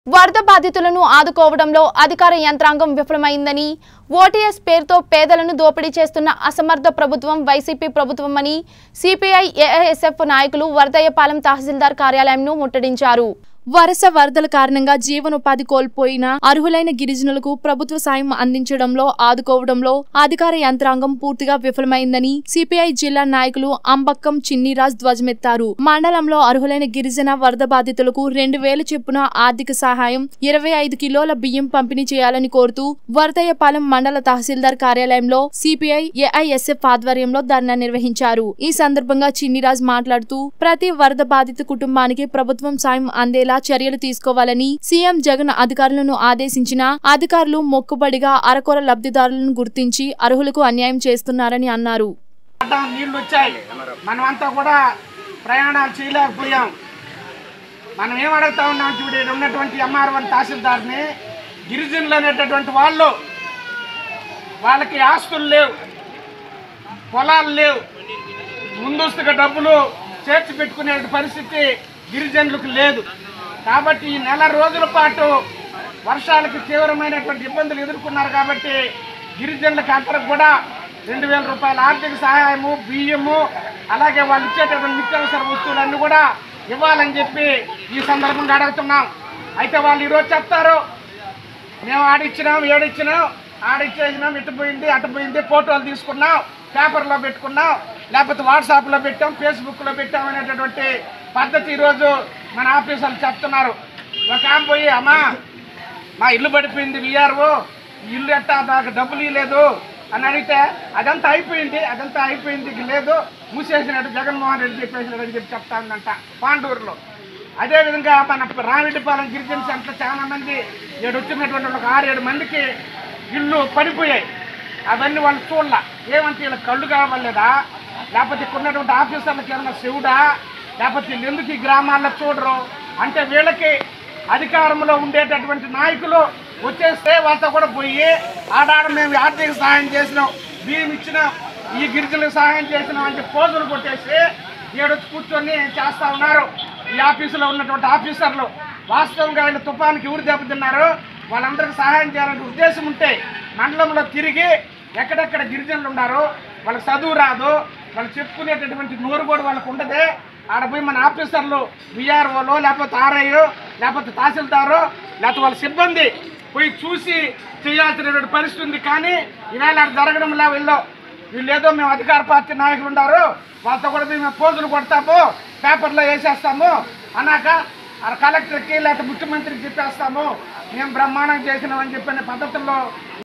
వరద బాధితులను ఆదుకోవడంలో అధికార యంత్రాంగం విఫలమైందని ఓటీఎస్ పేరుతో పేదలను దోపిడీ చేస్తున్న అసమర్థ ప్రభుత్వం వైసీపీ ప్రభుత్వమని సిపిఐ ఏఐఎస్ఎఫ్ నాయకులు వరదయ్యపాలెం తహసీల్దార్ కార్యాలయంను ముట్టడించారు వరుస వరదల కారణంగా జీవనోపాధి కోల్పోయిన అర్హులైన గిరిజనులకు ప్రభుత్వ సాయం అందించడంలో ఆదుకోవడంలో అధికార యంత్రాంగం పూర్తిగా విఫలమైందని సిపిఐ జిల్లా నాయకులు అంబక్కం చిన్నిరాజ్ ధ్వజమెత్తారు మండలంలో అర్హులైన గిరిజన వరద బాధితులకు రెండు వేల చెప్పున ఆర్థిక సహాయం ఇరవై ఐదు కిలోల బియ్యం పంపిణీ చేయాలని కోరుతూ వరదయ్యపాలెం మండల తహసీల్దార్ కార్యాలయంలో సిపిఐ ఏఐఎస్ఎఫ్ ఆధ్వర్యంలో ధర్నా నిర్వహించారు ఈ సందర్భంగా చిన్నిరాజ్ మాట్లాడుతూ ప్రతి వరద బాధిత కుటుంబానికి ప్రభుత్వం సాయం అందేలా చర్యలు తీసుకోవాలని సీఎం జగన్ అధికారులను ఆదేశించిన అధికారులు మొక్కుబడిగా అరకొర లబ్ధిదారులను గుర్తించి అర్హులకు అన్యాయం చేస్తున్నారని అన్నారు అడ్డం నీళ్లు వచ్చాయి మనమంతా కూడా ప్రయాణాలు చేయలేకపోయాం మనం ఏం అడుగుతా ఉన్నాం చూడు ఈడ ఉన్నటువంటి ఎంఆర్ఓ తహసీల్దార్ని గిరిజనులు అనేటటువంటి వాళ్ళు వాళ్ళకి ఆస్తులు లేవు పొలాలు లేవు ముందస్తుగా డబ్బులు చేర్చి పెట్టుకునే పరిస్థితి గిరిజనులకు లేదు కాబట్టి ఈ నెల రోజుల పాటు వర్షాలకు తీవ్రమైనటువంటి ఇబ్బందులు ఎదుర్కొన్నారు కాబట్టి గిరిజనులకు అందరికి కూడా రెండు వేల రూపాయల ఆర్థిక సహాయము బియ్యము అలాగే వాళ్ళు ఇచ్చేటటువంటి నిత్యావసర వస్తువులన్నీ కూడా ఇవ్వాలని చెప్పి ఈ సందర్భంగా అడుగుతున్నాం అయితే వాళ్ళు ఈరోజు చెప్తారు మేము ఆడిచ్చినాం ఏడిచ్చినాం ఆడిచ్చేసినాం ఇటు పోయింది అటు పోయింది ఫోటోలు తీసుకున్నాం పేపర్లో పెట్టుకున్నాం లేకపోతే వాట్సాప్లో పెట్టాం ఫేస్బుక్లో పెట్టాం అనేటటువంటి పద్ధతి ఈరోజు మన ఆఫీసర్లు చెప్తున్నారు ఒక ఆమె పోయి అమ్మా మా ఇల్లు పడిపోయింది విఆర్ఓ ఇల్లు ఎట్టా నాకు డబ్బులు ఇవ్వలేదు అని అడిగితే అదంతా అయిపోయింది అదంతా అయిపోయింది ఇక లేదు మూసేసినట్టు జగన్మోహన్ రెడ్డి చెప్పేసినాడు అని చెప్పి చెప్తా ఉందంట పాండూరులో అదేవిధంగా మన రామిడిపాలెం గిరిజన సెంటర్ చాలా మంది ఏడు వచ్చినటువంటి ఒక ఆరు ఏడు మందికి ఇల్లు పడిపోయాయి అవన్నీ వాళ్ళు చూడాల ఏమంటే వీళ్ళకి కళ్ళు కావలేదా లేకపోతే ఇక్కడ ఉన్నటువంటి ఆఫీసర్లకు ఏమన్నా శివుడా లేకపోతే వీళ్ళు ఎందుకు ఈ గ్రామాల్లో చూడరు అంటే వీళ్ళకి అధికారంలో ఉండేటటువంటి నాయకులు వచ్చేస్తే వాళ్ళతో కూడా పోయి ఆడాడ మేము ఆర్థిక సహాయం చేసినాం బియ్యం ఇచ్చినాం ఈ గిరిజనులకు సహాయం చేసినాం అంటే పోజులు కొట్టేసి ఏడొచ్చి కూర్చొని చేస్తా ఉన్నారు ఈ ఆఫీసులో ఉన్నటువంటి ఆఫీసర్లు వాస్తవంగా ఆయన తుఫానికి ఎవరు దెబ్బతిన్నారు వాళ్ళందరికీ సహాయం చేయాలనే ఉద్దేశం ఉంటే మండలంలో తిరిగి ఎక్కడెక్కడ గిరిజనులు ఉన్నారో వాళ్ళకి చదువు రాదు వాళ్ళు చెప్పుకునేటటువంటి నోరు కూడా వాళ్ళకు ఉండదే ఆడ పోయి మన ఆఫీసర్లు విఆర్ఓలో లేకపోతే ఆర్ఐఓ లేకపోతే తహసీల్దారు లేకపోతే వాళ్ళ సిబ్బంది పోయి చూసి చేయాల్సినటువంటి పరిస్థితి ఉంది కానీ ఈవేళ అక్కడ జరగడంలా వీళ్ళు వీళ్ళు ఏదో మేము అధికార పార్టీ నాయకులు ఉన్నారు వాళ్ళతో కూడా మేము పోజులు కొడతాము పేపర్లో వేసేస్తాము అన్నాక ఆ కలెక్టర్కి లేకపోతే ముఖ్యమంత్రికి చెప్పేస్తాము మేము బ్రహ్మాండం చేసినామని చెప్పిన పద్ధతుల్లో